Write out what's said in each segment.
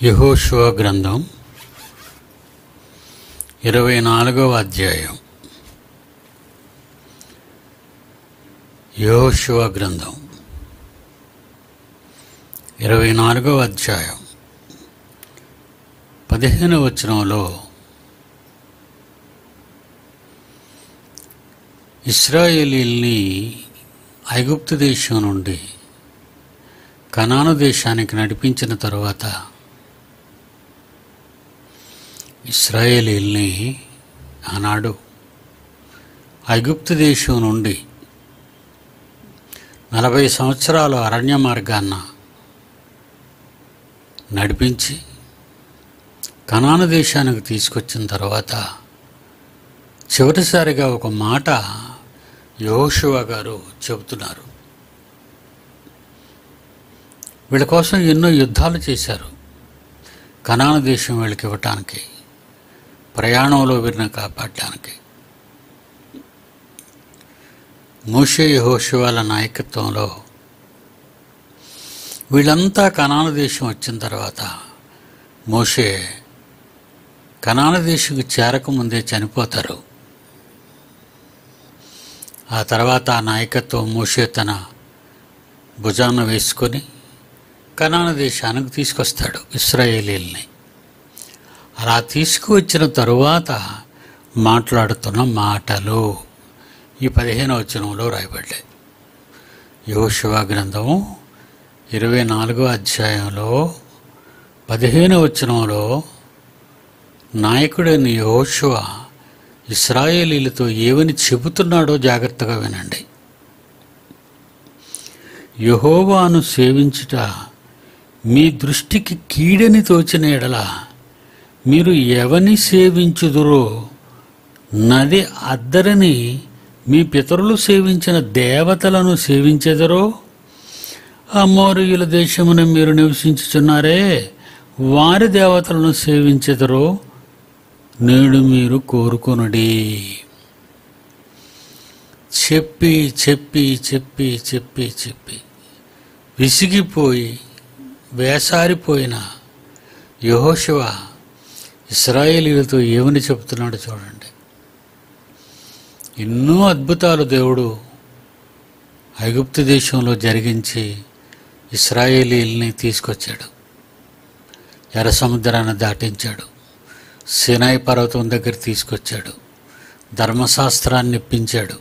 యెహోషువ గ్రంథం ఇరవై నాలుగవ అధ్యాయం యెహోషువ గ్రంథం ఇరవై నాలుగవ అధ్యాయం పదిహేను వచనంలో ఇస్రాయేలీల్ని ఐగుప్తు దేశం నుండి కనాను దేశానికి నడిపించిన తరువాత ఇస్రాయేలీల్ని ఆనాడు ఐగుప్తు దేశం నుండి నలభై సంవత్సరాలు అరణ్య మార్గాన్న నడిపించి కనాను దేశానికి తీసుకొచ్చిన తర్వాత చివరిసారిగా ఒక మాట యోషువ గారు చెబుతున్నారు వీళ్ళ కోసం ఎన్నో యుద్ధాలు చేశారు కనాను దేశం వీళ్ళకి ఇవ్వటానికి ప్రయాణంలో వీరిని కాపాడటానికి మోషే యెహోషువాల నాయకత్వంలో వీళ్ళంతా కనాన దేశం వచ్చిన తర్వాత మోషే కనాన దేశంకి చేరకముందే చనిపోతారు ఆ తర్వాత ఆ నాయకత్వం మోషే తన భుజాన వేసుకొని కనాన దేశానికి తీసుకొస్తాడు ఇస్రాయేలీల్ని అలా తీసుకువచ్చిన తరువాత మాట్లాడుతున్న మాటలు ఈ పదిహేను వచనంలో రాయబడ్డాయి యోశివ గ్రంథము ఇరవై నాలుగో అధ్యాయంలో పదిహేను వచనంలో నాయకుడైన యోశువ ఇస్రాయేలీలతో ఏమని చెబుతున్నాడో జాగ్రత్తగా వినండి యహోవాను సేవించుట మీ దృష్టికి కీడని తోచిన ఎడల మీరు ఎవని సేవించుదురో నది అద్దరిని మీ పితరులు సేవించిన దేవతలను సేవించెదరో అమోరియుల దేశమున మీరు నివసించుచున్నారే వారి దేవతలను సేవించెదరో నేడు మీరు కోరుకొనుడి చెప్పి చెప్పి చెప్పి చెప్పి చెప్పి విసిగిపోయి వేసారిపోయిన యహోశివ ఇస్రాయేలీలతో ఏమని చెబుతున్నాడో చూడండి ఎన్నో అద్భుతాలు దేవుడు ఐగుప్తు దేశంలో జరిగించి ఇస్రాయేలీల్ని తీసుకొచ్చాడు ఎర్ర సముద్రాన్ని దాటించాడు సినాయి పర్వతం దగ్గర తీసుకొచ్చాడు ధర్మశాస్త్రాన్ని ఇప్పించాడు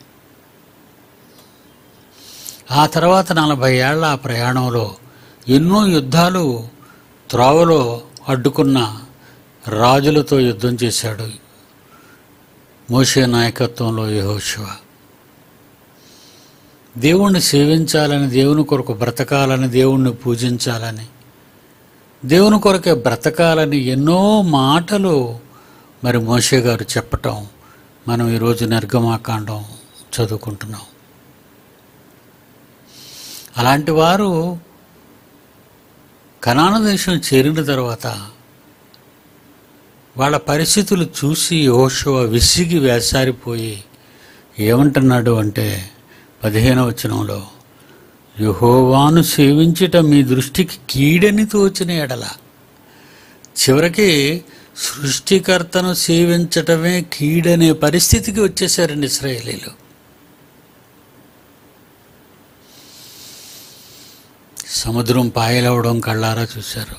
ఆ తర్వాత నలభై ఏళ్ల ఆ ప్రయాణంలో ఎన్నో యుద్ధాలు త్రోవలో అడ్డుకున్న రాజులతో యుద్ధం చేశాడు మోషే నాయకత్వంలో యహోశివ దేవుణ్ణి సేవించాలని దేవుని కొరకు బ్రతకాలని దేవుణ్ణి పూజించాలని దేవుని కొరకే బ్రతకాలని ఎన్నో మాటలు మరి మోషే గారు చెప్పటం మనం ఈరోజు నిర్గమాకాండం చదువుకుంటున్నాం అలాంటి వారు కనాన దేశం చేరిన తర్వాత వాళ్ళ పరిస్థితులు చూసి ఓషో విసిగి వేసారిపోయి ఏమంటున్నాడు అంటే పదిహేనవ వచనంలో యహోవాను సేవించుట మీ దృష్టికి కీడని తోచిన ఎడల చివరికి సృష్టికర్తను సేవించటమే కీడనే పరిస్థితికి వచ్చేసారండి ఇస్రాయేలీలు సముద్రం పాయలవడం కళ్ళారా చూశారు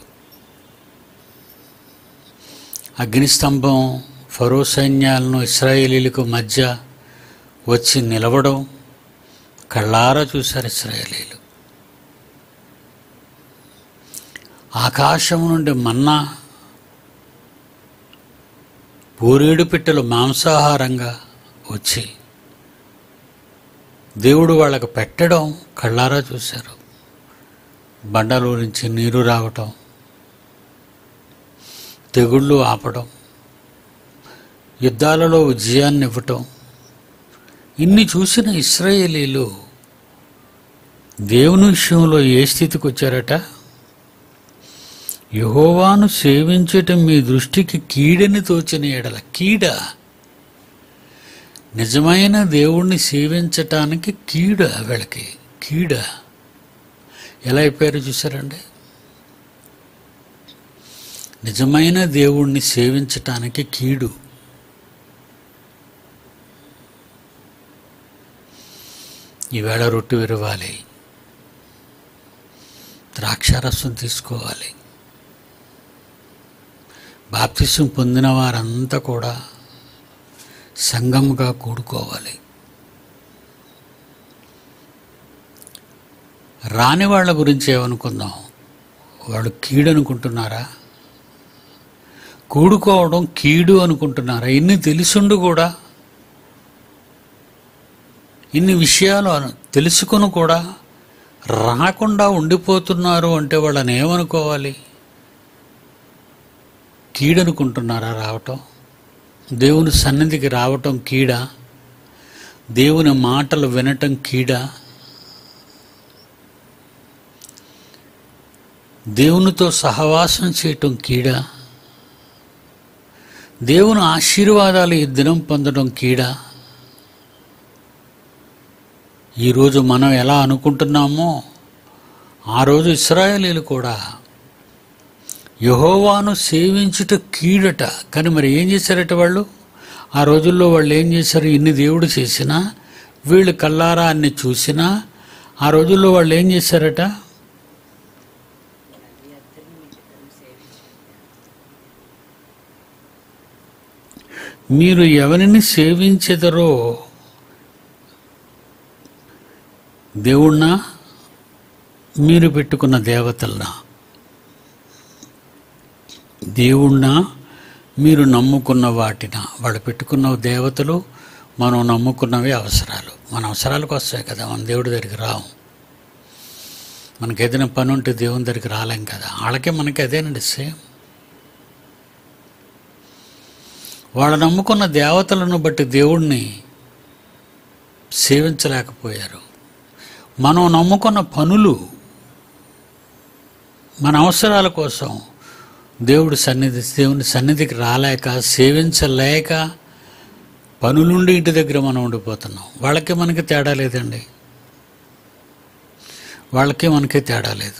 అగ్నిస్తంభం ఫరో సైన్యాలను ఇస్రాయేలీలకు మధ్య వచ్చి నిలవడం కళ్ళారా చూశారు ఇస్రాయేలీలు ఆకాశం నుండి మన్నా పూరేడు పిట్టలు మాంసాహారంగా వచ్చి దేవుడు వాళ్ళకు పెట్టడం కళ్ళారా చూశారు బండలో నుంచి నీరు రావటం తెగుళ్ళు ఆపడం యుద్ధాలలో విజయాన్ని ఇవ్వటం ఇన్ని చూసిన ఇస్రాయేలీలు దేవుని విషయంలో ఏ స్థితికి వచ్చారట యహోవాను సేవించటం మీ దృష్టికి కీడని తోచిన ఎడల కీడ నిజమైన దేవుణ్ణి సేవించటానికి కీడ వీళ్ళకి కీడ ఎలా అయిపోయారో చూసారండి నిజమైన దేవుణ్ణి సేవించటానికి కీడు ఈవేళ రొట్టె విరవాలి ద్రాక్షారసం తీసుకోవాలి బాప్తిసం పొందిన వారంతా కూడా సంఘముగా కూడుకోవాలి రాని వాళ్ళ గురించి ఏమనుకుందాం వాళ్ళు కీడు అనుకుంటున్నారా కూడుకోవడం కీడు అనుకుంటున్నారా ఇన్ని తెలిసుండు కూడా ఇన్ని విషయాలు అను- తెలుసుకుని కూడా రాకుండా ఉండిపోతున్నారు అంటే వాళ్ళని ఏమనుకోవాలి కీడనుకుంటున్నారా రావటం దేవుని సన్నిధికి రావటం కీడ దేవుని మాటలు వినటం కీడ దేవునితో సహవాసం చేయటం కీడ దేవుని ఆశీర్వాదాలు ఈ దినం పొందడం కీడ ఈరోజు మనం ఎలా అనుకుంటున్నామో ఆ రోజు ఇస్రాయేలీలు కూడా యహోవాను సేవించుట కీడట కానీ మరి ఏం చేశారట వాళ్ళు ఆ రోజుల్లో వాళ్ళు ఏం చేశారు ఇన్ని దేవుడు చేసినా వీళ్ళు కల్లారా అన్ని చూసినా ఆ రోజుల్లో వాళ్ళు ఏం చేశారట మీరు ఎవరిని సేవించెదరో దేవుణ్ణా మీరు పెట్టుకున్న దేవతలనా దేవుణ్ణా మీరు నమ్ముకున్న వాటిన వాళ్ళు పెట్టుకున్న దేవతలు మనం నమ్ముకున్నవి అవసరాలు మన అవసరాలకు వస్తాయి కదా మన దేవుడి దగ్గరికి రాము మనకి ఏదైనా పని ఉంటే దేవుని దగ్గరికి రాలేం కదా వాళ్ళకే మనకి అదేనండి సేమ్ వాళ్ళు నమ్ముకున్న దేవతలను బట్టి దేవుణ్ణి సేవించలేకపోయారు మనం నమ్ముకున్న పనులు మన అవసరాల కోసం దేవుడి సన్నిధి దేవుని సన్నిధికి రాలేక సేవించలేక పనులుండి ఇంటి దగ్గర మనం ఉండిపోతున్నాం వాళ్ళకి మనకి తేడా లేదండి వాళ్ళకి మనకి తేడా లేదు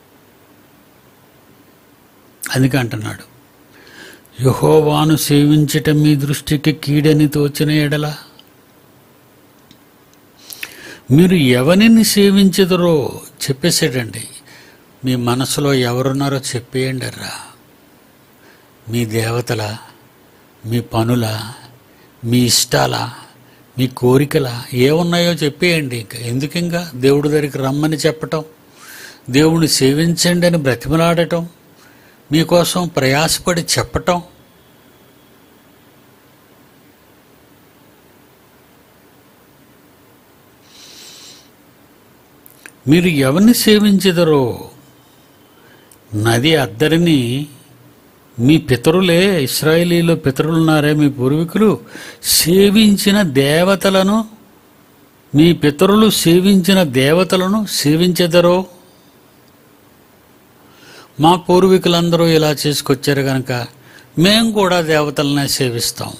అందుకే అంటున్నాడు యహోవాను సేవించటం మీ దృష్టికి కీడని తోచిన ఎడల మీరు ఎవరిని సేవించదురో చెప్పేసాడండి మీ మనసులో ఎవరున్నారో చెప్పేయండి రా మీ దేవతల మీ పనుల మీ ఇష్టాల మీ కోరికల ఏమున్నాయో చెప్పేయండి ఇంకా ఎందుకు ఇంకా దేవుడి దగ్గరికి రమ్మని చెప్పటం దేవుణ్ణి సేవించండి అని బ్రతిమలాడటం మీకోసం ప్రయాసపడి చెప్పటం మీరు ఎవరిని సేవించెదరో నది అద్దరిని మీ పితరులే ఇస్రాయేలీలో పితరులున్నారే మీ పూర్వీకులు సేవించిన దేవతలను మీ పితరులు సేవించిన దేవతలను సేవించెదరో మా పూర్వీకులందరూ ఇలా చేసుకొచ్చారు కనుక మేము కూడా దేవతలనే సేవిస్తాం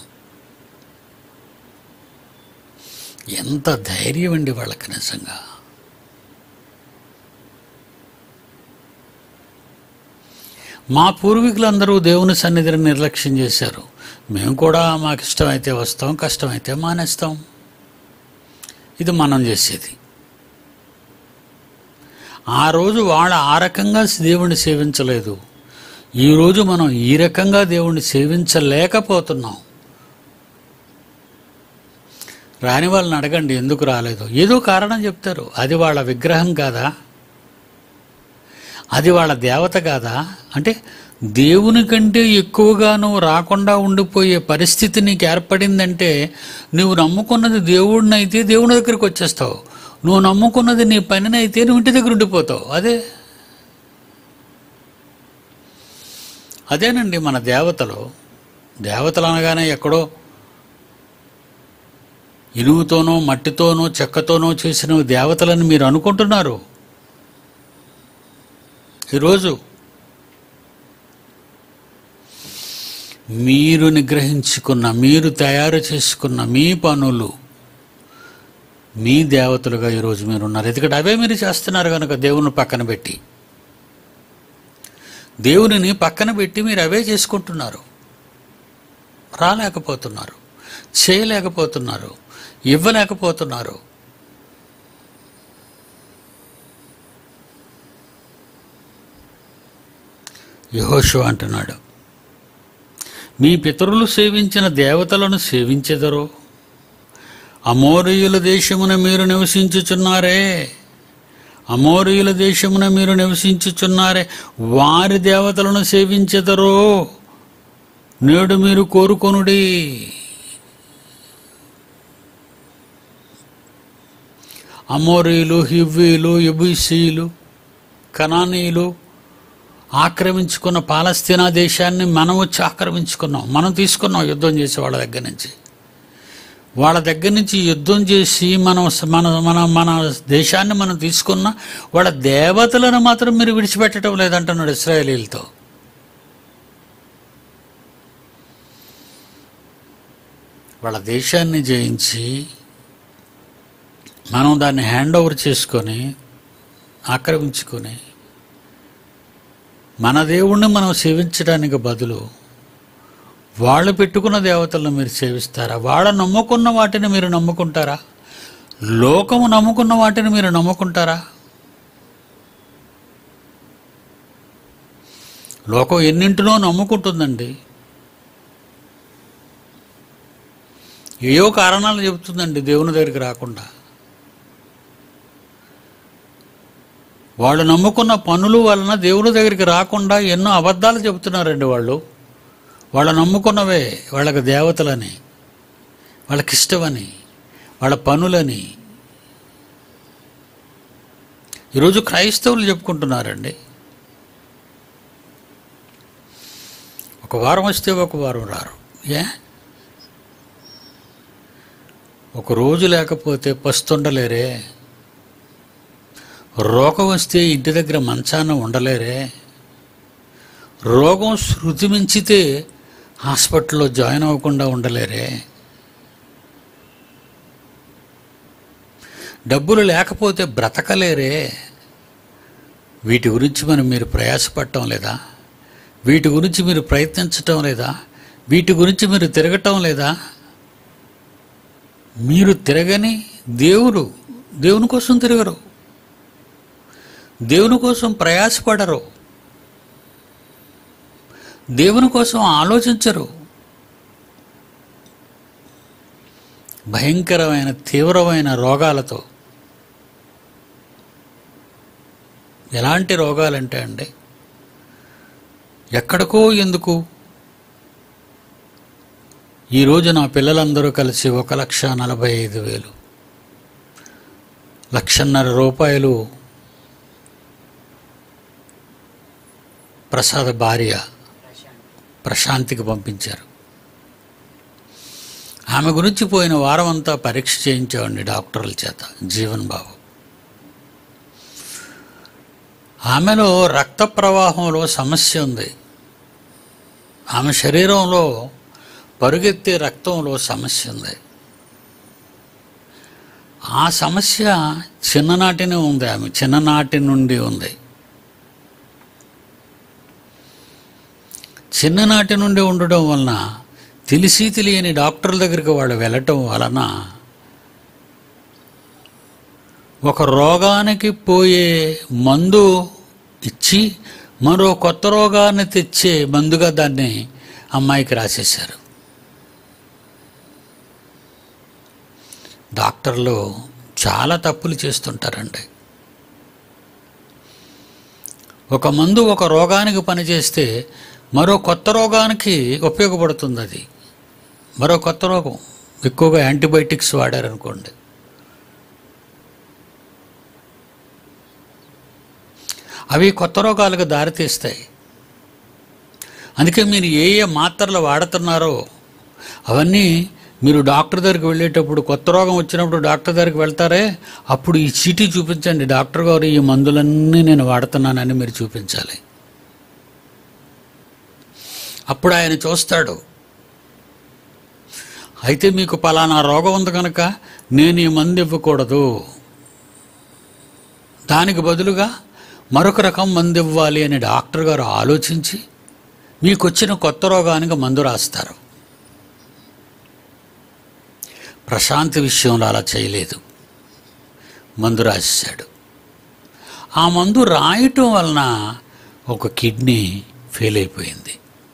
ఎంత ధైర్యం అండి వాళ్ళకి నిజంగా మా పూర్వీకులందరూ దేవుని సన్నిధిని నిర్లక్ష్యం చేశారు మేము కూడా మాకు ఇష్టమైతే వస్తాం కష్టమైతే మానేస్తాం ఇది మనం చేసేది ఆ రోజు వాళ్ళ ఆ రకంగా దేవుణ్ణి సేవించలేదు ఈరోజు మనం ఈ రకంగా దేవుణ్ణి సేవించలేకపోతున్నాం రాని వాళ్ళని అడగండి ఎందుకు రాలేదు ఏదో కారణం చెప్తారు అది వాళ్ళ విగ్రహం కాదా అది వాళ్ళ దేవత కాదా అంటే దేవుని కంటే ఎక్కువగా నువ్వు రాకుండా ఉండిపోయే పరిస్థితి నీకు ఏర్పడిందంటే నువ్వు నమ్ముకున్నది దేవుడిని అయితే దేవుని దగ్గరికి వచ్చేస్తావు నువ్వు నమ్ముకున్నది నీ పనిని అయితే నువ్వు ఇంటి దగ్గర ఉండిపోతావు అదే అదేనండి మన దేవతలు దేవతలు అనగానే ఎక్కడో ఇనుముతోనో మట్టితోనో చెక్కతోనో చేసిన దేవతలని మీరు అనుకుంటున్నారు ఈరోజు మీరు నిగ్రహించుకున్న మీరు తయారు చేసుకున్న మీ పనులు మీ దేవతలుగా ఈరోజు మీరు ఉన్నారు ఎందుకంటే అవే మీరు చేస్తున్నారు కనుక దేవుని పక్కన పెట్టి దేవునిని పక్కన పెట్టి మీరు అవే చేసుకుంటున్నారు రాలేకపోతున్నారు చేయలేకపోతున్నారు ఇవ్వలేకపోతున్నారు యహోషు అంటున్నాడు మీ పితరులు సేవించిన దేవతలను సేవించెదరో అమోరియుల దేశమున మీరు నివసించుచున్నారే అమోరియుల దేశమున మీరు నివసించుచున్నారే వారి దేవతలను సేవించెదరో నేడు మీరు కోరుకొనుడి అమోరీలు హివ్వీలు ఎబుసీలు కనానీయులు ఆక్రమించుకున్న పాలస్తీనా దేశాన్ని మనం వచ్చి ఆక్రమించుకున్నాం మనం తీసుకున్నాం యుద్ధం చేసి వాళ్ళ దగ్గర నుంచి వాళ్ళ దగ్గర నుంచి యుద్ధం చేసి మనం మన మన మన దేశాన్ని మనం తీసుకున్న వాళ్ళ దేవతలను మాత్రం మీరు విడిచిపెట్టడం లేదంటున్నాడు ఇస్రాయేలీలతో వాళ్ళ దేశాన్ని జయించి మనం దాన్ని హ్యాండ్ ఓవర్ చేసుకొని ఆక్రమించుకొని మన దేవుణ్ణి మనం సేవించడానికి బదులు వాళ్ళు పెట్టుకున్న దేవతలను మీరు సేవిస్తారా వాళ్ళ నమ్ముకున్న వాటిని మీరు నమ్ముకుంటారా లోకము నమ్ముకున్న వాటిని మీరు నమ్ముకుంటారా లోకం ఎన్నింటినో నమ్ముకుంటుందండి ఏయో కారణాలు చెబుతుందండి దేవుని దగ్గరికి రాకుండా వాళ్ళు నమ్ముకున్న పనుల వలన దేవుని దగ్గరికి రాకుండా ఎన్నో అబద్ధాలు చెబుతున్నారండి వాళ్ళు వాళ్ళు నమ్ముకున్నవే వాళ్ళకి దేవతలని వాళ్ళకి ఇష్టమని వాళ్ళ పనులని ఈరోజు క్రైస్తవులు చెప్పుకుంటున్నారండి ఒక వారం వస్తే ఒక వారం రారు ఏ ఒక రోజు లేకపోతే పస్తుండలేరే రోగం వస్తే ఇంటి దగ్గర మంచాన ఉండలేరే రోగం శృతి మించితే హాస్పిటల్లో జాయిన్ అవ్వకుండా ఉండలేరే డబ్బులు లేకపోతే బ్రతకలేరే వీటి గురించి మనం మీరు ప్రయాసపడటం లేదా వీటి గురించి మీరు ప్రయత్నించటం లేదా వీటి గురించి మీరు తిరగటం లేదా మీరు తిరగని దేవుడు దేవుని కోసం తిరగరు దేవుని కోసం ప్రయాసపడరు దేవుని కోసం ఆలోచించరు భయంకరమైన తీవ్రమైన రోగాలతో ఎలాంటి రోగాలంటే అండి ఎక్కడికో ఎందుకు ఈరోజు నా పిల్లలందరూ కలిసి ఒక లక్ష నలభై ఐదు వేలు లక్షన్నర రూపాయలు ప్రసాద్ భార్య ప్రశాంతికి పంపించారు ఆమె గురించి పోయిన వారం అంతా పరీక్ష చేయించామండి డాక్టర్ల చేత జీవన్ బాబు ఆమెలో రక్త ప్రవాహంలో సమస్య ఉంది ఆమె శరీరంలో పరుగెత్తే రక్తంలో సమస్య ఉంది ఆ సమస్య చిన్ననాటినే ఉంది ఆమె చిన్ననాటి నుండి ఉంది చిన్ననాటి నుండి ఉండడం వలన తెలిసి తెలియని డాక్టర్ల దగ్గరికి వాళ్ళు వెళ్ళటం వలన ఒక రోగానికి పోయే మందు ఇచ్చి మరో కొత్త రోగాన్ని తెచ్చే మందుగా దాన్ని అమ్మాయికి రాసేశారు డాక్టర్లు చాలా తప్పులు చేస్తుంటారండి ఒక మందు ఒక రోగానికి పనిచేస్తే మరో కొత్త రోగానికి ఉపయోగపడుతుంది అది మరో కొత్త రోగం ఎక్కువగా యాంటీబయాటిక్స్ వాడారనుకోండి అవి కొత్త రోగాలకు దారితీస్తాయి అందుకే మీరు ఏ ఏ మాత్రలు వాడుతున్నారో అవన్నీ మీరు డాక్టర్ దగ్గరికి వెళ్ళేటప్పుడు కొత్త రోగం వచ్చినప్పుడు డాక్టర్ దగ్గరికి వెళ్తారే అప్పుడు ఈ చీటీ చూపించండి డాక్టర్ గారు ఈ మందులన్నీ నేను వాడుతున్నానని మీరు చూపించాలి అప్పుడు ఆయన చూస్తాడు అయితే మీకు పలానా రోగం ఉంది కనుక నేను ఈ మందు ఇవ్వకూడదు దానికి బదులుగా మరొక రకం మందు ఇవ్వాలి అని డాక్టర్ గారు ఆలోచించి మీకు వచ్చిన కొత్త రోగానికి మందు రాస్తారు ప్రశాంతి విషయంలో అలా చేయలేదు మందు రాసేశాడు ఆ మందు రాయటం వలన ఒక కిడ్నీ ఫెయిల్ అయిపోయింది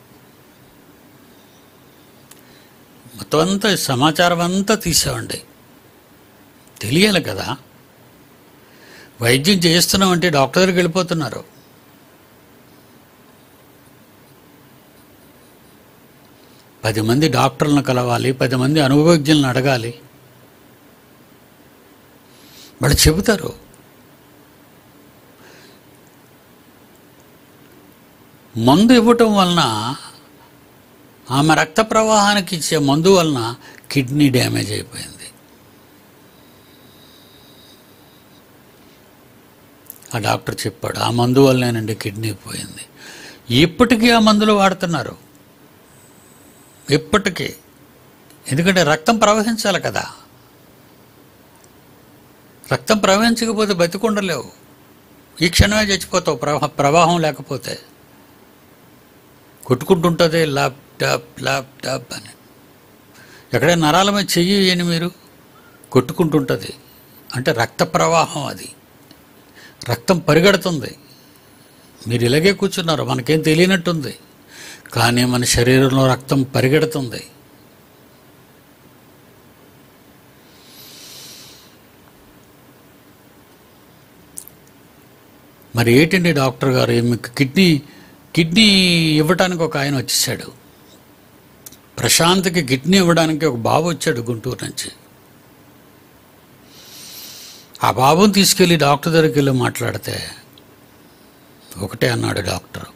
మొత్తం అంతా సమాచారం అంతా తీసామండి తెలియాలి కదా వైద్యం చేస్తున్నామంటే డాక్టర్ దగ్గరికి వెళ్ళిపోతున్నారు పది మంది డాక్టర్లను కలవాలి పది మంది అనుభవజ్ఞులను అడగాలి వాళ్ళు చెబుతారు మందు ఇవ్వటం వలన ఆమె రక్త ప్రవాహానికి ఇచ్చే మందు వలన కిడ్నీ డ్యామేజ్ అయిపోయింది ఆ డాక్టర్ చెప్పాడు ఆ మందు వల్లనేనండి కిడ్నీ పోయింది ఇప్పటికీ ఆ మందులు వాడుతున్నారు ఇప్పటికీ ఎందుకంటే రక్తం ప్రవహించాలి కదా రక్తం ప్రవహించకపోతే బతికుండలేవు ఈ క్షణమే చచ్చిపోతావు ప్రవా ప్రవాహం లేకపోతే కొట్టుకుంటుంటుంది ల్యాప్ టాప్ ల్యాప్ టాప్ అని ఎక్కడైనా నరాల మీద చెయ్యి వేయని మీరు కొట్టుకుంటుంటుంది అంటే రక్త ప్రవాహం అది రక్తం పరిగెడుతుంది మీరు ఇలాగే కూర్చున్నారు మనకేం తెలియనట్టుంది కానీ మన శరీరంలో రక్తం పరిగెడుతుంది మరి ఏంటండి డాక్టర్ గారు మీకు కిడ్నీ కిడ్నీ ఇవ్వటానికి ఒక ఆయన వచ్చేసాడు ప్రశాంత్కి కిడ్నీ ఇవ్వడానికి ఒక బాబు వచ్చాడు గుంటూరు నుంచి ఆ బాబుని తీసుకెళ్ళి డాక్టర్ దగ్గరికి వెళ్ళి మాట్లాడితే ఒకటే అన్నాడు డాక్టర్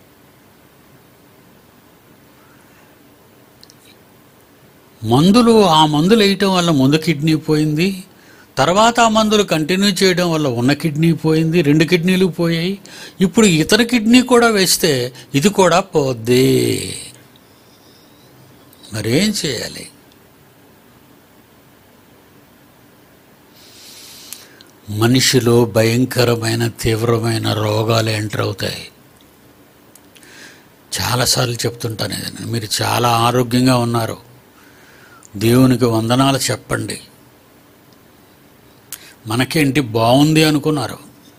మందులు ఆ మందులు వేయటం వల్ల ముందు కిడ్నీ పోయింది తర్వాత ఆ మందులు కంటిన్యూ చేయడం వల్ల ఉన్న కిడ్నీ పోయింది రెండు కిడ్నీలు పోయాయి ఇప్పుడు ఇతర కిడ్నీ కూడా వేస్తే ఇది కూడా పోద్ది మరేం చేయాలి మనిషిలో భయంకరమైన తీవ్రమైన రోగాలు ఎంటర్ అవుతాయి చాలాసార్లు చెప్తుంటాను ఇది మీరు చాలా ఆరోగ్యంగా ఉన్నారు దేవునికి వందనాలు చెప్పండి మనకేంటి బాగుంది అనుకున్నారు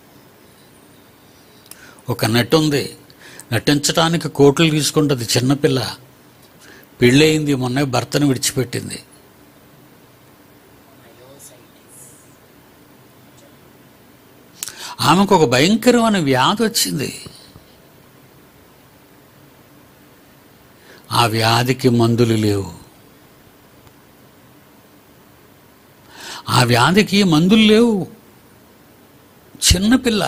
ఒక నటు ఉంది నటించడానికి కోట్లు తీసుకుంటుంది చిన్నపిల్ల పెళ్ళయింది మొన్న భర్తను విడిచిపెట్టింది ఆమెకు ఒక భయంకరమైన వ్యాధి వచ్చింది ఆ వ్యాధికి మందులు లేవు ఆ వ్యాధికి మందులు లేవు చిన్నపిల్ల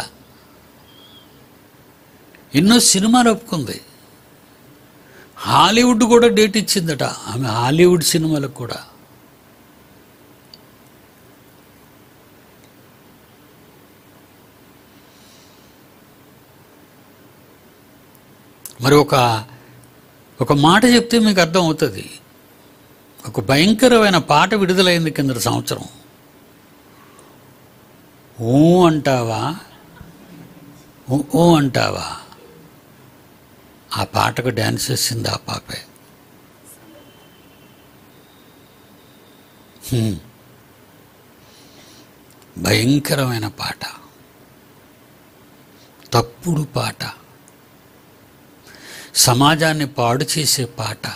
ఎన్నో సినిమాలు ఒప్పుకుంది హాలీవుడ్ కూడా డేట్ ఇచ్చిందట ఆమె హాలీవుడ్ సినిమాలకు కూడా మరి ఒక ఒక మాట చెప్తే మీకు అర్థం అవుతుంది ఒక భయంకరమైన పాట విడుదలైంది కింద సంవత్సరం ఊ అంటావా ఊ ఊ అంటావా ఆ పాటకు డ్యాన్స్ చేసింది ఆ పాపే హ్మ్. భయంకరమైన పాట తప్పుడు పాట సమాజాన్ని పాడు చేసే పాట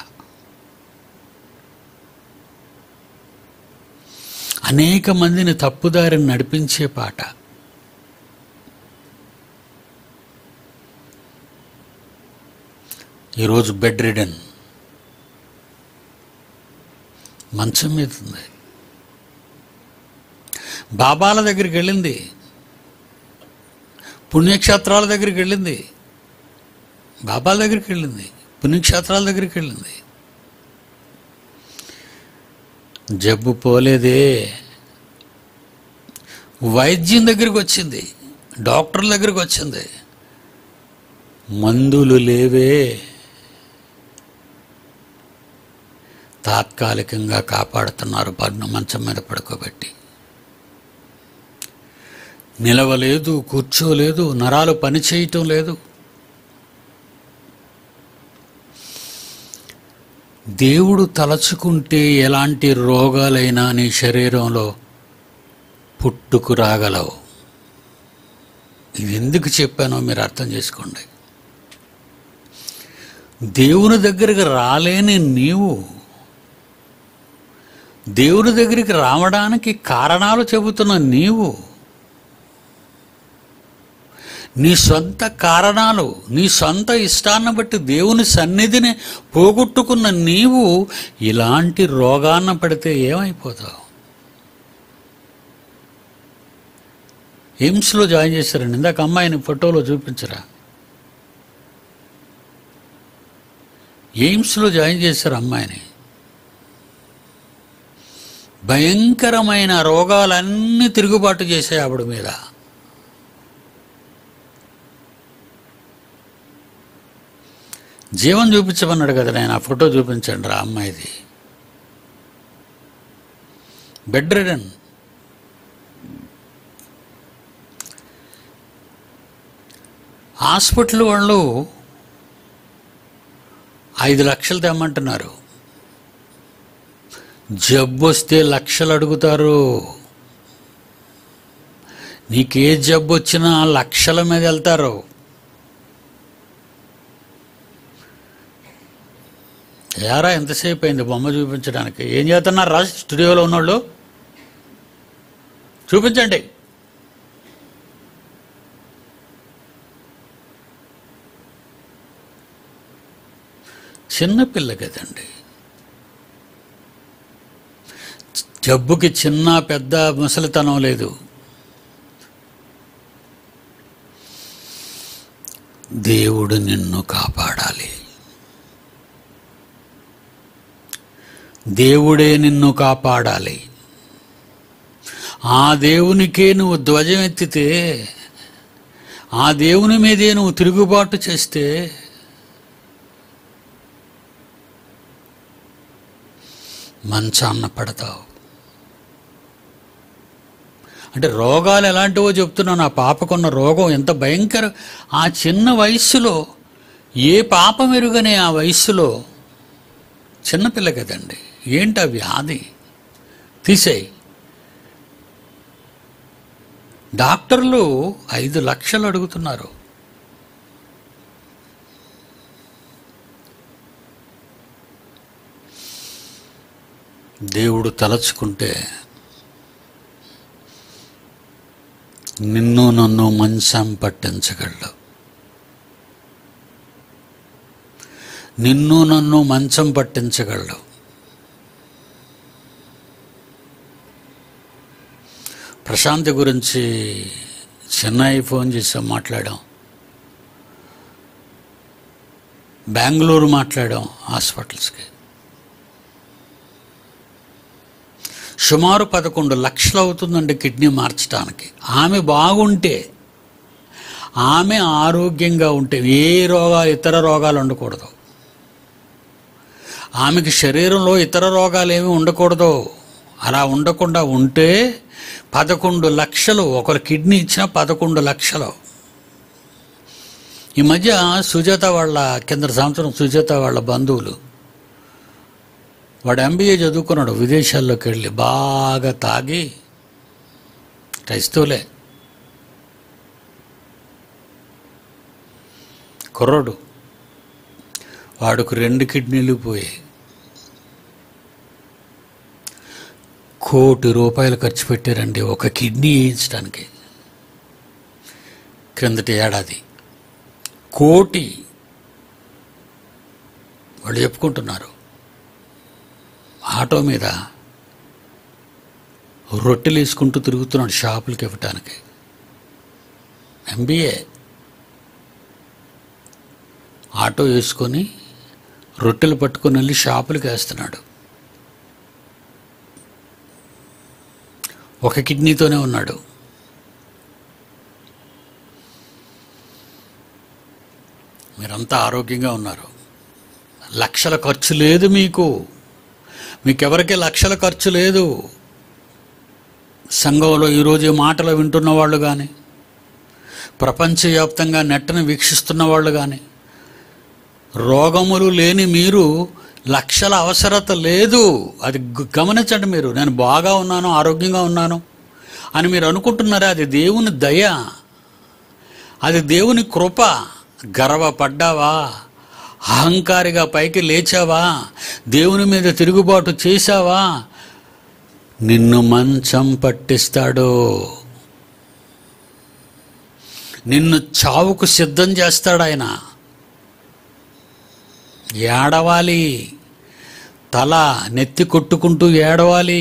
అనేక మందిని తప్పుదారిని నడిపించే పాట ఈరోజు బెడ్ రిడన్ మంచం మీద ఉంది బాబాల దగ్గరికి వెళ్ళింది పుణ్యక్షేత్రాల దగ్గరికి వెళ్ళింది బాబాల దగ్గరికి వెళ్ళింది పుణ్యక్షేత్రాల దగ్గరికి వెళ్ళింది జబ్బు పోలేదే వైద్యం దగ్గరికి వచ్చింది డాక్టర్ల దగ్గరికి వచ్చింది మందులు లేవే తాత్కాలికంగా కాపాడుతున్నారు పన్ను మంచం మీద పడుకోబెట్టి నిలవలేదు కూర్చోలేదు నరాలు పని చేయటం లేదు దేవుడు తలచుకుంటే ఎలాంటి రోగాలైనా నీ శరీరంలో పుట్టుకు రాగలవు ఇది ఎందుకు చెప్పానో మీరు అర్థం చేసుకోండి దేవుని దగ్గరికి రాలేని నీవు దేవుని దగ్గరికి రావడానికి కారణాలు చెబుతున్న నీవు నీ సొంత కారణాలు నీ సొంత ఇష్టాన్ని బట్టి దేవుని సన్నిధిని పోగొట్టుకున్న నీవు ఇలాంటి రోగాన్న పడితే ఏమైపోతావు ఎయిమ్స్లో జాయిన్ చేశారండి ఇందాక అమ్మాయిని ఫోటోలో చూపించరా ఎయిమ్స్లో జాయిన్ చేశారు అమ్మాయిని భయంకరమైన రోగాలన్నీ తిరుగుబాటు చేశాయి ఆవిడ మీద జీవం చూపించమన్నాడు కదా నేను ఆ ఫోటో చూపించండి రా అమ్మాయిది బెడ్ రిడన్ హాస్పిటల్ వాళ్ళు ఐదు లక్షలు తెమ్మంటున్నారు జబ్బు వస్తే లక్షలు అడుగుతారు నీకే జబ్బు వచ్చినా లక్షల మీద వెళ్తారు యారా ఎంతసేపు అయింది బొమ్మ చూపించడానికి ఏం చేస్తున్నారు రా స్టూడియోలో ఉన్నోళ్ళు చూపించండి చిన్నపిల్ల కదండి జబ్బుకి చిన్న పెద్ద ముసలితనం లేదు దేవుడు నిన్ను కాపాడాలి దేవుడే నిన్ను కాపాడాలి ఆ దేవునికే నువ్వు ధ్వజం ఎత్తితే ఆ దేవుని మీదే నువ్వు తిరుగుబాటు చేస్తే మంచాన్న పడతావు అంటే రోగాలు ఎలాంటివో చెప్తున్నాను ఆ పాపకున్న రోగం ఎంత భయంకర ఆ చిన్న వయస్సులో ఏ పాపం ఎరుగనే ఆ వయస్సులో చిన్నపిల్ల కదండి ఏంటి ఆ వ్యాధి తీసేయి డాక్టర్లు ఐదు లక్షలు అడుగుతున్నారు దేవుడు తలచుకుంటే నిన్ను నన్ను మంచం పట్టించగలడు నిన్ను నన్ను మంచం పట్టించగలడు ప్రశాంతి గురించి చెన్నై ఫోన్ చేసాం మాట్లాడాం బెంగళూరు మాట్లాడాం హాస్పిటల్స్కి సుమారు పదకొండు లక్షలు అవుతుందండి కిడ్నీ మార్చడానికి ఆమె బాగుంటే ఆమె ఆరోగ్యంగా ఉంటే ఏ రోగాలు ఇతర రోగాలు ఉండకూడదు ఆమెకి శరీరంలో ఇతర రోగాలు ఏమీ ఉండకూడదు అలా ఉండకుండా ఉంటే పదకొండు లక్షలు ఒకరు కిడ్నీ ఇచ్చిన పదకొండు లక్షలు ఈ మధ్య సుజాత వాళ్ళ కింద సంవత్సరం సుజాత వాళ్ళ బంధువులు వాడు ఎంబీఏ చదువుకున్నాడు విదేశాల్లోకి వెళ్ళి బాగా తాగి క్రైస్తవులే కుర్రోడు వాడికి రెండు కిడ్నీలు పోయాయి కోటి రూపాయలు ఖర్చు పెట్టారండి ఒక కిడ్నీ వేయించడానికి క్రిందటి ఏడాది కోటి వాళ్ళు చెప్పుకుంటున్నారు ఆటో మీద రొట్టెలు వేసుకుంటూ తిరుగుతున్నాడు షాపులకి ఇవ్వటానికి ఎంబీఏ ఆటో వేసుకొని రొట్టెలు పట్టుకొని వెళ్ళి షాపులకి వేస్తున్నాడు ఒక కిడ్నీతోనే ఉన్నాడు మీరంతా ఆరోగ్యంగా ఉన్నారు లక్షల ఖర్చు లేదు మీకు మీకెవరికి లక్షల ఖర్చు లేదు సంఘంలో ఈరోజు ఈ మాటలు వింటున్న వాళ్ళు కానీ ప్రపంచవ్యాప్తంగా నెట్టను వీక్షిస్తున్న వాళ్ళు కానీ రోగములు లేని మీరు లక్షల అవసరత లేదు అది గు- గమనించండి మీరు నేను బాగా ఉన్నాను ఆరోగ్యంగా ఉన్నాను అని మీరు అనుకుంటున్నారా అది దేవుని దయ అది దేవుని కృప గర్వపడ్డావా అహంకారిగా పైకి లేచావా దేవుని మీద తిరుగుబాటు చేశావా నిన్ను మంచం పట్టిస్తాడు నిన్ను చావుకు సిద్ధం చేస్తాడు ఆయన ఏడవాలి తల నెత్తి కొట్టుకుంటూ ఏడవాలి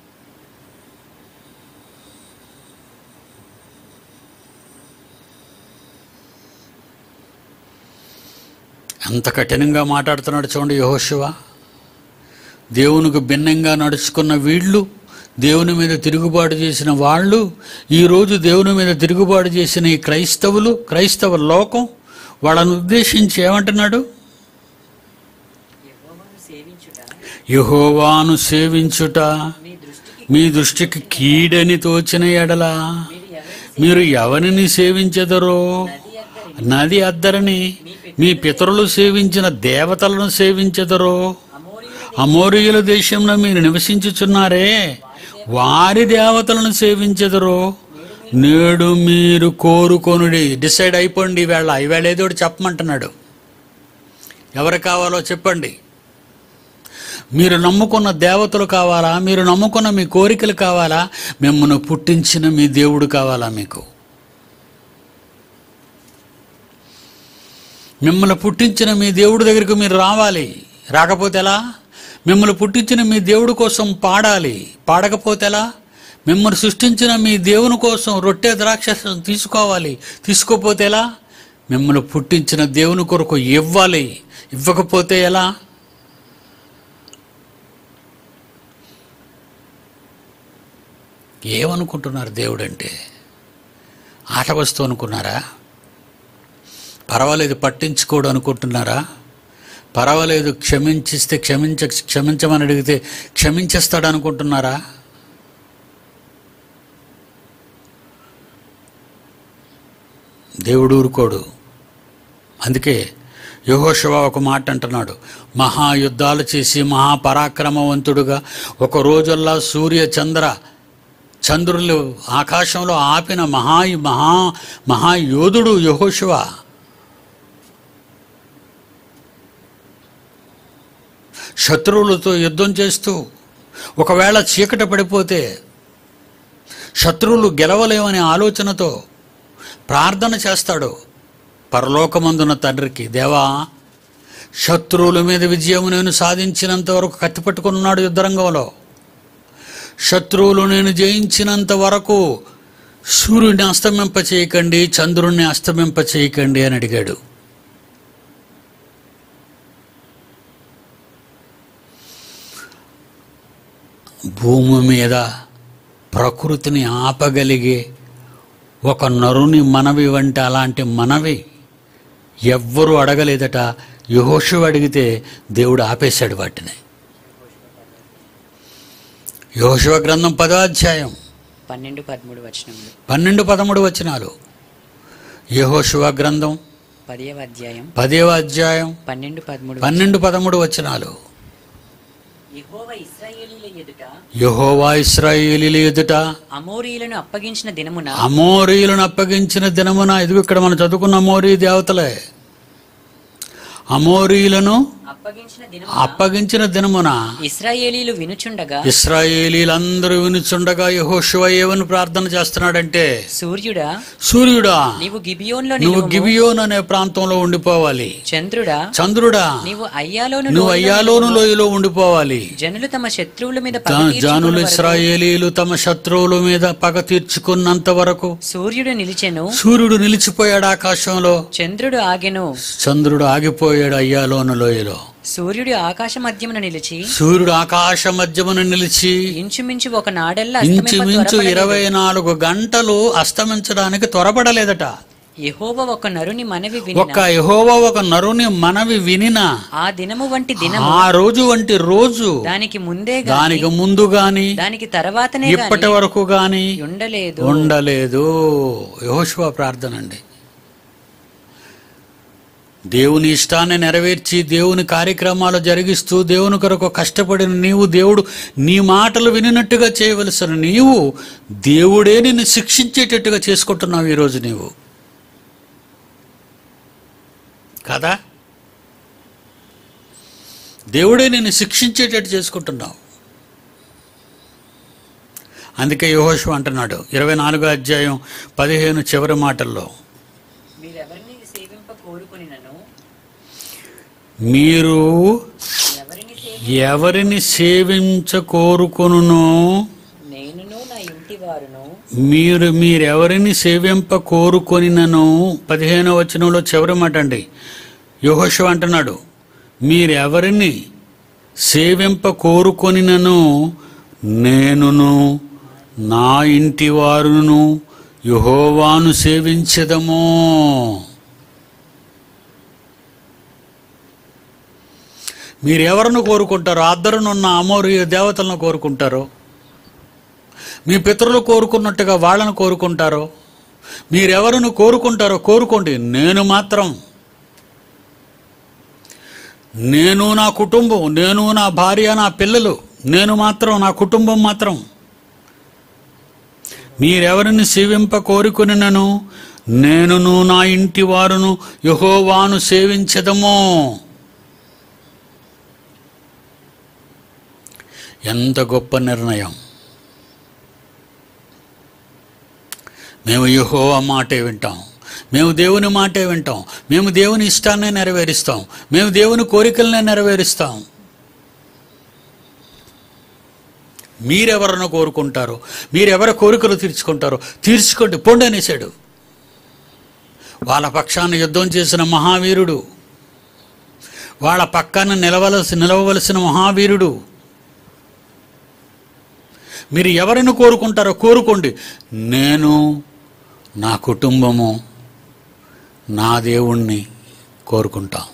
ఎంత కఠినంగా మాట్లాడుతున్నాడు చూడండి యహోశివ దేవునికి భిన్నంగా నడుచుకున్న వీళ్ళు దేవుని మీద తిరుగుబాటు చేసిన వాళ్ళు ఈరోజు దేవుని మీద తిరుగుబాటు చేసిన ఈ క్రైస్తవులు క్రైస్తవ లోకం వాళ్ళని ఉద్దేశించి ఏమంటున్నాడు యెహోవాను సేవించుట యహోవాను సేవించుట మీ దృష్టికి మీ దృష్టికి కీడని తోచిన ఎడల మీరు ఎవరిని మీరు ఎవరిని సేవించెదరో నది అద్దరి నది అద్దరని మీ పితరులు సేవించిన దేవతలను సేవించెదరో అమోరీయులు అమోరియుల దేశంలో మీరు నివసించుచున్నారే వారి దేవతలను సేవించెదరో నేడు మీరు కోరుకొనుడి డిసైడ్ అయిపోండి ఈవేళ ఈవేళ ఏదో ఒకటి చెప్పమంటున్నాడు ఎవరు కావాలో చెప్పండి మీరు నమ్ముకున్న దేవతలు కావాలా మీరు నమ్ముకున్న మీ కోరికలు కావాలా మిమ్మల్ని పుట్టించిన మీ దేవుడు కావాలా మీకు మిమ్మల్ని పుట్టించిన మీ దేవుడి దగ్గరికి మీరు రావాలి రాకపోతే ఎలా మిమ్మల్ని పుట్టించిన మీ దేవుడి కోసం పాడాలి పాడకపోతే ఎలా మిమ్మల్ని సృష్టించిన మీ దేవుని కోసం రొట్టె ద్రాక్షసం తీసుకోవాలి తీసుకోపోతే ఎలా మిమ్మల్ని పుట్టించిన దేవుని కొరకు ఇవ్వాలి ఇవ్వకపోతే ఎలా ఏమనుకుంటున్నారు దేవుడు అంటే ఆట వస్తువు అనుకున్నారా పర్వాలేదు పట్టించుకోడు అనుకుంటున్నారా పర్వాలేదు క్షమించిస్తే క్షమించ క్షమించమని అడిగితే క్షమించేస్తాడు అనుకుంటున్నారా దేవుడు ఊరుకోడు అందుకే యహోశివ ఒక మాట అంటున్నాడు మహాయుద్ధాలు చేసి మహాపరాక్రమవంతుడుగా ఒక రోజుల్లా సూర్య చంద్ర చంద్రులు ఆకాశంలో ఆపిన మహా మహా మహాయోధుడు యహోశివ శత్రువులతో యుద్ధం చేస్తూ ఒకవేళ చీకటి పడిపోతే శత్రువులు గెలవలేమనే ఆలోచనతో ప్రార్థన చేస్తాడు పరలోకమందున్న తండ్రికి దేవా శత్రువుల మీద విజయం నేను సాధించినంత వరకు కత్తి పట్టుకున్నాడు యుద్ధరంగంలో శత్రువులు నేను జయించినంత వరకు సూర్యుడిని అస్తమింప చేయకండి చంద్రుణ్ణి అస్తమింప చేయకండి అని అడిగాడు భూమి మీద ప్రకృతిని ఆపగలిగే ఒక నరుని మనవి వంటి అలాంటి మనవి ఎవ్వరూ అడగలేదట యహోషు అడిగితే దేవుడు ఆపేశాడు వాటిని యహోశివ గ్రంథం పదో అధ్యాయం పన్నెండు పదమూడు వచనములు పన్నెండు పదమూడు వచనాలు యహోశివ గ్రంథం పదియవ అధ్యాయం పదేవ అధ్యాయం పన్నెండు పదమూడు పన్నెండు పదమూడు వచనాలు యెహోవా ఇశ్రాయేలీల ఎదుట యహోవా ఇస్రాయేలీల ఎదుట అమోరీయులను అప్పగించిన దినమున అమోరీయులను అప్పగించిన దినమున ఇదిగో ఇక్కడ మనం చదువుకున్న అమోరీ దేవతలే అమోరీయులను అప్పగించిన దినమున అప్పగించిన దినమున ఇశ్రాయేలీలు వినుచుండగా ఇస్రాయేలీలందరూ వినుచుండగా యహోశివ ఏమని ప్రార్థన చేస్తున్నాడంటే సూర్యుడా సూర్యుడా నీవు గిబియోన్లో నువ్వు నిలువుము గిబియోన్ అనే ప్రాంతంలో ఉండిపోవాలి చంద్రుడా చంద్రుడా నీవు అయ్యాలోను నువ్వు లోయలో అయ్యాలోను నిలువుము. లోయలో ఉండిపోవాలి జనులు తమ శత్రువుల మీద పగ జా- తీర్చుకొను జానులు వరకు ఇస్రాయేలీలు తమ శత్రువుల మీద పగ తీర్చుకున్నంత వరకు సూర్యుడు నిలిచెను సూర్యుడు నిలిచిపోయాడు ఆకాశంలో చంద్రుడు ఆగెను చంద్రుడు ఆగిపోయాడు అయ్యాలోను లోయలో సూర్యుడు ఆకాశ మధ్యమున నిలిచి సూర్యుడు ఆకాశ మధ్యమున నిలిచి ఇంచుమించు ఒక నాడెల్లా అస్తమింప ఇంచుమించు త్వరపడలేదు. ఇరవై నాలుగు గంటలు అస్తమించడానికి త్వరపడలేదట యెహోవా ఒక నరుని మనవి ఒక్క వినిన యెహోవా ఒక నరుని మనవి వినిన ఆ దినము వంటి దినము ఆ రోజు వంటి రోజు దానికి ముందే గాని దానికి ముందు గాని దానికి తర్వాతనే ఇప్పటి గాని వరకు గాని ఉండలేదు ఉండలేదు యహోశివ ప్రార్థన అండి దేవుని ఇష్టాన్ని నెరవేర్చి దేవుని కార్యక్రమాలు జరిగిస్తూ దేవుని కొరకు కష్టపడిన నీవు దేవుడు నీ మాటలు వినినట్టుగా చేయవలసిన నీవు దేవుడే నిన్ను శిక్షించేటట్టుగా చేసుకుంటున్నావు ఈరోజు నీవు కదా దేవుడే నిన్ను శిక్షించేటట్టు చేసుకుంటున్నావు అందుకే యహోషు అంటున్నాడు ఇరవై నాలుగో అధ్యాయం పదిహేను చివరి మాటల్లో మీరెవరిని సేవింప కోరుకునినను మీరు ఎవరిని ఎవరిని సేవించ కోరుకొనునో నేనును నా ఇంటి వారును మీరు మీరెవరిని సేవింప కోరుకొనినను పదిహేనో వచనంలో చివరి మాట అండి యోహోషు అంటున్నాడు మీరెవరిని సేవింప కోరుకొనినను నేనును నా ఇంటి వారును యహోవాను సేవించదము మీరెవరిని కోరుకుంటారో అద్దరునున్న అమోరియ దేవతలను కోరుకుంటారో మీ పితరులు కోరుకున్నట్టుగా వాళ్ళను కోరుకుంటారో మీరెవరిని కోరుకుంటారో కోరుకోండి నేను మాత్రం నేను నా కుటుంబం నేను నా భార్య నా పిల్లలు నేను మాత్రం నా కుటుంబం మాత్రం మీరెవరిని సేవింప కోరుకునినను నేనును నా ఇంటి వారును యహోవాను సేవించదము ఎంత గొప్ప నిర్ణయం మేము యెహోవా మాటే వింటాం మేము దేవుని మాటే వింటాం మేము దేవుని ఇష్టాన్నే నెరవేరుస్తాం మేము దేవుని కోరికలనే నెరవేరుస్తాం మీరెవరిని కోరుకుంటారో మీరెవరి కోరికలు తీర్చుకుంటారో తీర్చుకోండి పొండి అనేసాడు వాళ్ళ పక్షాన యుద్ధం చేసిన మహావీరుడు వాళ్ళ పక్కన నిలవలసి నిలవవలసిన మహావీరుడు మీరు ఎవరిని కోరుకుంటారో కోరుకోండి నేను నా కుటుంబము నా దేవుణ్ణి కోరుకుంటాం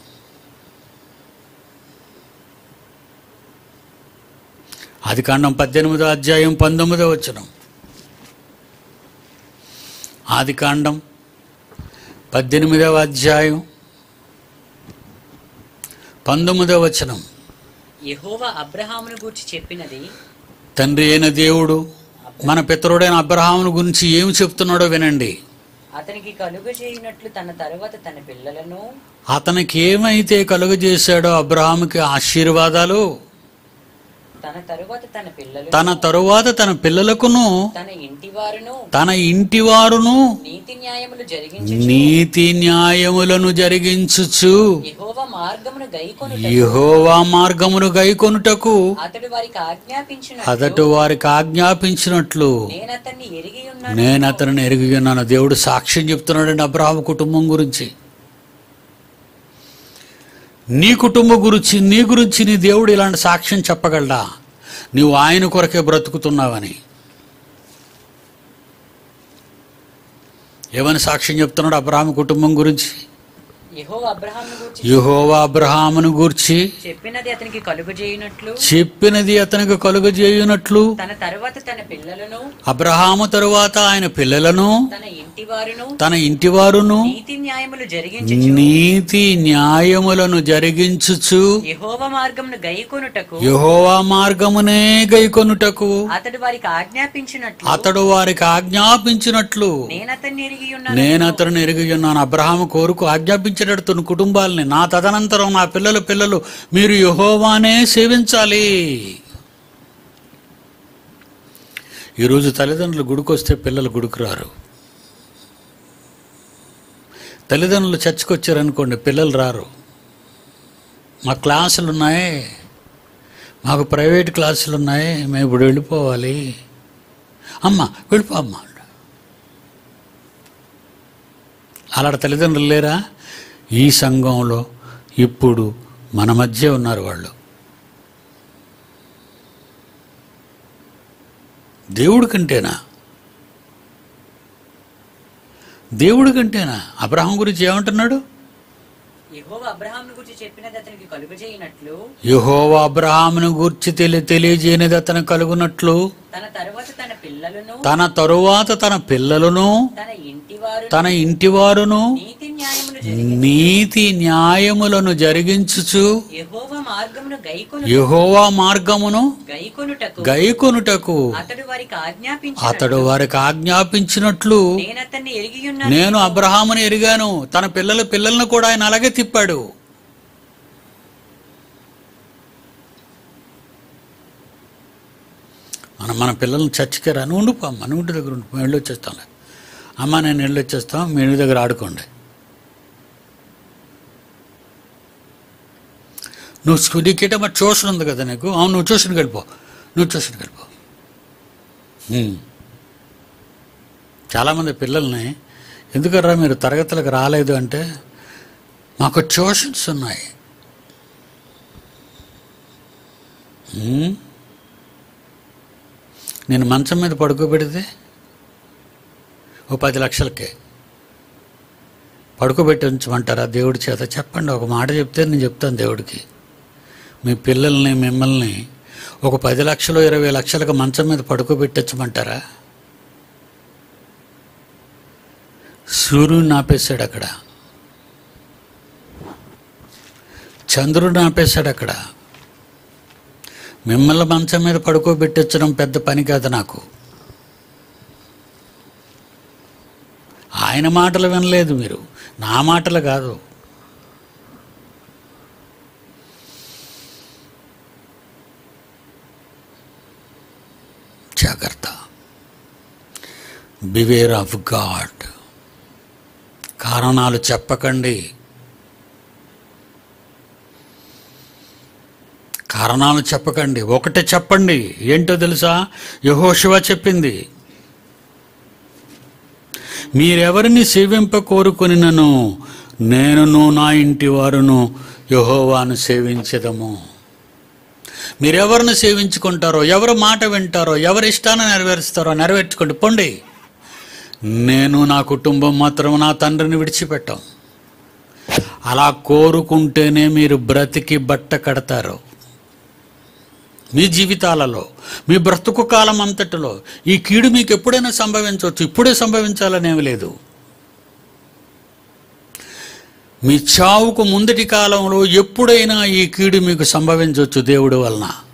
ఆది కాండం పద్దెనిమిదో అధ్యాయం పంతొమ్మిదో వచనం ఆది కాండం పద్దెనిమిదవ అధ్యాయం పంతొమ్మిదవ వచనం యెహోవా అబ్రహామును గూర్చి చెప్పినది తండ్రి అయిన దేవుడు మన పితరుడైన అబ్రహామును గురించి ఏమి చెప్తున్నాడో వినండి అతనికి కలుగజేయునట్లు తన తరువాత తన పిల్లలను అతనికి ఏమైతే కలుగజేశాడో అబ్రహాముకి ఆశీర్వాదాలు తన తరువాత తన పిల్లలు తన తరువాత తన పిల్లలకును తన ఇంటి వారును తన ఇంటి వారును నీతి న్యాయములు జరిగించు నీతి న్యాయములను జరిగించుచు యెహోవా మార్గమును గైకొను యెహోవా మార్గమును గైకొనుటకు అతడు వారికి ఆజ్ఞాపించిన అతడు వారికి ఆజ్ఞాపించినట్లు నేను అతన్ని ఎరిగి ఉన్నాను నేను అతనిని ఎరిగి ఉన్నాను దేవుడు సాక్ష్యం చెప్తున్నాడండి అబ్రహాము కుటుంబం గురించి నీ కుటుంబం గురించి నీ గురించి నీ దేవుడు ఇలాంటి సాక్ష్యం చెప్పగలడా నీవు ఆయన కొరకే బ్రతుకుతున్నావని ఏమని సాక్ష్యం చెప్తున్నాడు అబ్రహాము కుటుంబం గురించి యెహోవా అబ్రహామును గూర్చి యెహోవా అబ్రహామును గూర్చి చెప్పినది అతనికి కలుగజేయునట్లు చెప్పినది అతనికి కలుగజేయునట్లు తన తరువాత తన పిల్లలను అబ్రహాము తరువాత ఆయన పిల్లలను తన ఇంటి వారును తన ఇంటివారును నీతి న్యాయములు జరిగించు నీతి న్యాయములను జరిగించుచు యెహోవా మార్గమును గైకొనుటకు యెహోవా మార్గమునే గైకొనుటకు అతడు వారికి ఆజ్ఞాపించినట్లు అతడు వారికి ఆజ్ఞాపించినట్లు నేను అతన్ని ఎరిగి ఉన్నాను నేను అతను ఎరిగి ఉన్నాను అబ్రహాము కోరుకు ఆజ్ఞాపించినట్టు కుటుంబాలని నా తదనంతరం నా పిల్లల పిల్లలు మీరు యెహోవానే సేవించాలి ఈరోజు తల్లిదండ్రులు గుడికొస్తే పిల్లలు గుడికి రారు తల్లిదండ్రులు చర్చకు వచ్చారనుకోండి పిల్లలు రారు మా క్లాసులు ఉన్నాయి మాకు ప్రైవేట్ క్లాసులు ఉన్నాయి మేము ఇప్పుడు వెళ్ళిపోవాలి అమ్మ వెళ్ళిపో అమ్మ అలాంటి తల్లిదండ్రులు లేరా ఈ సంఘంలో ఇప్పుడు మన మధ్య ఉన్నారు వాళ్ళు దేవుడి కంటేనా దేవుడి కంటేనా అబ్రహాం గురించి ఏమంటున్నాడు యెహోవా అబ్రహామును గురించి చెప్పినది అతనికి కలుగజేయనట్లు యహోవా అబ్రహామును గూర్చి తెలి తెలియజేయనిది అతను కలుగునట్లు తన తరువాత తన పిల్లలను తన తరువాత తన పిల్లలను తన ఇంటి వారు తన ఇంటివారును నీతి న్యాయమును జరిగి నీతి న్యాయములను జరిగించుచు యెహోవా మార్గమును గైకొను యహోవా మార్గమును గైకొనుటకు గైకొనుటకు అతడు వారికి ఆజ్ఞాపించి అతడు వారికి ఆజ్ఞాపించినట్లు నేను అతన్ని ఎరిగి ఉన్నాను నేను అబ్రహాముని ఎరిగాను తన పిల్లల పిల్లలను కూడా ఆయన అలాగే తిప్పాడు మనం మన పిల్లల్ని చర్చికి రాను ఉండిపో అమ్మ నువ్వు ఇంటి దగ్గర ఉండి మేము వెళ్ళి వచ్చేస్తాంలే అమ్మ నేను వెళ్ళి వచ్చేస్తాం మీ ఇంటి దగ్గర ఆడుకోండి నువ్వు స్కూ- నీకేట మరి ట్యూషన్ ఉంది కదా నీకు అవును నువ్వు ట్యూషన్కి వెళ్ళిపో నువ్వు ట్యూషన్కి వెళ్ళిపో హ్మ్. చాలామంది పిల్లల్ని ఎందుకర్రా మీరు తరగతులకు రాలేదు అంటే మాకు ట్యూషన్స్ ఉన్నాయి హ్మ్? నేను మంచం మీద పడుకోబెడితే ఓ పది లక్షలకే పడుకోబెట్టి ఉంచమంటారా దేవుడి చేత చెప్పండి ఒక మాట చెప్తే నేను చెప్తాను దేవుడికి మీ పిల్లల్ని మిమ్మల్ని ఒక పది లక్షలు ఇరవై లక్షలకు మంచం మీద పడుకోబెట్టచ్చమంటారా సూర్యుడిని ఆపేశాడు అక్కడ చంద్రుడిని ఆపేశాడు అక్కడ మిమ్మల్ని మంచం మీద పడుకోబెట్టొచ్చడం పెద్ద పని కాదు నాకు ఆయన మాటలు వినలేదు మీరు నా మాటలు కాదు జాగ్రత్త బివేర్ ఆఫ్ గాడ్ కారణాలు చెప్పకండి కారణాలు చెప్పకండి ఒకటే చెప్పండి ఏంటో తెలుసా యహోశివ చెప్పింది మీరెవరిని సేవింప కోరుకొనినను నేనును నా ఇంటి వారును యహోవాను సేవించదము మీరెవరిని సేవించుకుంటారో ఎవరు మాట వింటారో ఎవరి ఇష్టాన్ని నెరవేరుస్తారో నెరవేర్చుకోండి పొండి నేను నా కుటుంబం మాత్రం నా తండ్రిని విడిచిపెట్టాం అలా కోరుకుంటేనే మీరు బ్రతికి బట్ట కడతారు మీ జీవితాలలో మీ బ్రతుకు కాలం అంతటిలో ఈ కీడు మీకు ఎప్పుడైనా సంభవించవచ్చు ఇప్పుడే సంభవించాలనేమి లేదు మీ చావుకు ముందటి కాలంలో ఎప్పుడైనా ఈ కీడు మీకు సంభవించవచ్చు దేవుడి వలన